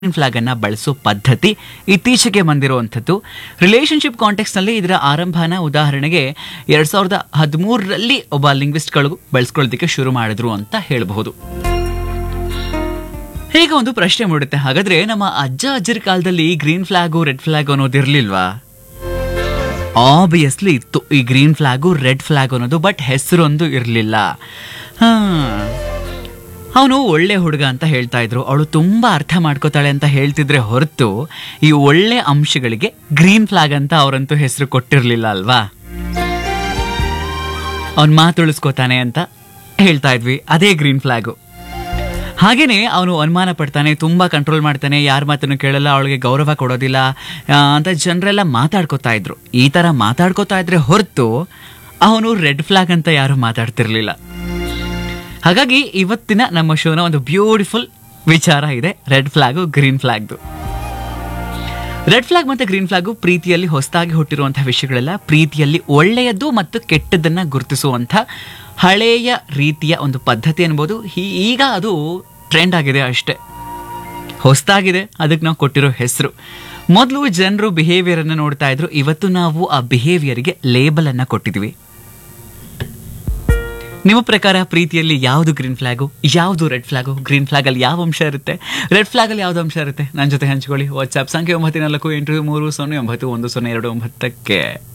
flag ಅನ್ನ ಬಳಸೋ ಪದ್ಧತಿ ಇತ್ತೀಚೆಗೆ ಬಂದಿರುವಂಥದ್ದು ರಿಲೇಶನ್ಶಿಪ್ ಕಾಂಟೆಕ್ಸ್ಟ್ ನಲ್ಲಿ ಇದರ ಆರಂಭನ ಉದಾಹರಣೆಗೆ ಎರಡ್ ಸಾವಿರದ ಹದಿಮೂರರಲ್ಲಿ ಒಬ್ಬ ಲಿಂಗ್ವಿಸ್ಟ್ಗಳು ಬಳಸ್ಕೊಳ್ಳೋದಕ್ಕೆ ಶುರು ಮಾಡಿದ್ರು ಅಂತ ಹೇಳಬಹುದು ಈಗ ಒಂದು ಪ್ರಶ್ನೆ ಮೂಡುತ್ತೆ ಹಾಗಾದ್ರೆ ನಮ್ಮ ಅಜ್ಜ ಅಜ್ಜರ ಕಾಲದಲ್ಲಿ ಗ್ರೀನ್ ಫ್ಲಾಗು ರೆಡ್ ಫ್ಲಾಗ್ ಅನ್ನೋದು ಇರ್ಲಿಲ್ವಾ ಆಬ್ವಿಯಸ್ಲಿ ಇತ್ತು ಈ ಗ್ರೀನ್ ಫ್ಲಾಗು ರೆಡ್ ಫ್ಲಾಗ್ ಅನ್ನೋದು ಬಟ್ ಹೆಸರೊಂದು ಇರಲಿಲ್ಲ ಅವನು ಒಳ್ಳೆ ಹುಡುಗ ಅಂತ ಹೇಳ್ತಾ ಇದ್ರು ಅವಳು ತುಂಬಾ ಅರ್ಥ ಮಾಡ್ಕೋತಾಳೆ ಅಂತ ಹೇಳ್ತಿದ್ರೆ ಹೊರತು ಈ ಒಳ್ಳೆ ಅಂಶಗಳಿಗೆ ಗ್ರೀನ್ ಫ್ಲಾಗ್ ಅಂತ ಅವರಂತೂ ಹೆಸರು ಕೊಟ್ಟಿರ್ಲಿಲ್ಲ ಅಲ್ವಾ ಅವನ್ ಮಾತುಳಿಸ್ಕೋತಾನೆ ಅಂತ ಹೇಳ್ತಾ ಇದ್ವಿ ಅದೇ ಗ್ರೀನ್ ಫ್ಲಾಗು ಹಾಗೇನೆ ಅವನು ಅನುಮಾನ ಪಡ್ತಾನೆ ತುಂಬಾ ಕಂಟ್ರೋಲ್ ಮಾಡ್ತಾನೆ ಯಾರ ಮಾತನ್ನು ಕೇಳಲ್ಲ ಅವಳಿಗೆ ಗೌರವ ಕೊಡೋದಿಲ್ಲ ಆ, ಅಂತ ಜನರೆಲ್ಲ ಮಾತಾಡ್ಕೋತಾ ಇದ್ರು ಈ ತರ ಮಾತಾಡ್ಕೋತಾ ಇದ್ರೆ ಹೊರತು ಅವನು ರೆಡ್ ಫ್ಲಾಗ್ ಅಂತ ಯಾರು ಮಾತಾಡ್ತಿರ್ಲಿಲ್ಲ ಹಾಗಾಗಿ ಇವತ್ತಿನ ನಮ್ಮ ಶೋನ ಒಂದು ಬ್ಯೂಟಿಫುಲ್ ವಿಚಾರ ಇದೆ ರೆಡ್ ಫ್ಲಾಗು ಗ್ರೀನ್ ಫ್ಲಾಗ್ದು ರೆಡ್ ಫ್ಲಾಗ್ ಮತ್ತೆ ಗ್ರೀನ್ ಫ್ಲಾಗು ಪ್ರೀತಿಯಲ್ಲಿ ಹೊಸದಾಗಿ ಹುಟ್ಟಿರುವಂತಹ ವಿಷಯಗಳೆಲ್ಲ ಪ್ರೀತಿಯಲ್ಲಿ ಒಳ್ಳೆಯದು ಮತ್ತು ಕೆಟ್ಟದನ್ನ ಗುರುತಿಸುವಂಥ ಹಳೆಯ ರೀತಿಯ ಒಂದು ಪದ್ಧತಿ ಅನ್ಬೋದು ಹೀ- ಈಗ ಅದು ಟ್ರೆಂಡ್ ಆಗಿದೆ ಅಷ್ಟೇ ಹೊಸದಾಗಿದೆ ಅದಕ್ಕೆ ನಾವು ಕೊಟ್ಟಿರೋ ಹೆಸರು ಮೊದಲು ಜನರು ಬಿಹೇವಿಯರ್ ಅನ್ನ ನೋಡ್ತಾ ಇದ್ರು ಇವತ್ತು ನಾವು ಆ ಬಿಹೇವಿಯರ್ಗೆ ಲೇಬಲ್ ಅನ್ನ ಕೊಟ್ಟಿದ್ವಿ ನಿಮ್ಮ ಪ್ರಕಾರ ಪ್ರೀತಿಯಲ್ಲಿ ಯಾವುದು ಗ್ರೀನ್ ಫ್ಲಾಗು ಯಾವುದು ರೆಡ್ ಫ್ಲಾಗು ಗ್ರೀನ್ ಫ್ಲಾಗ್ ಅಲ್ಲಿ ಯಾವ ಅಂಶ ಇರುತ್ತೆ ರೆಡ್ ಫ್ಲಾಗ್ ಅಲ್ಲಿ ಯಾವ್ದು ಅಂಶ ಇರುತ್ತೆ ನನ್ನ ಜೊತೆ ಹಂಚ್ಕೊಳ್ಳಿ ವಾಟ್ಸ್ಆಪ್ ಸಂಖ್ಯೆ ಒಂಬತ್ತು ನಾಲ್ಕು ಎಂಟು ಮೂರು ಸೊನ್ನೆ ಒಂಬತ್ತು ಒಂದು ಸೊನ್ನೆ ಎರಡು ಒಂಬತ್ತಕ್ಕೆ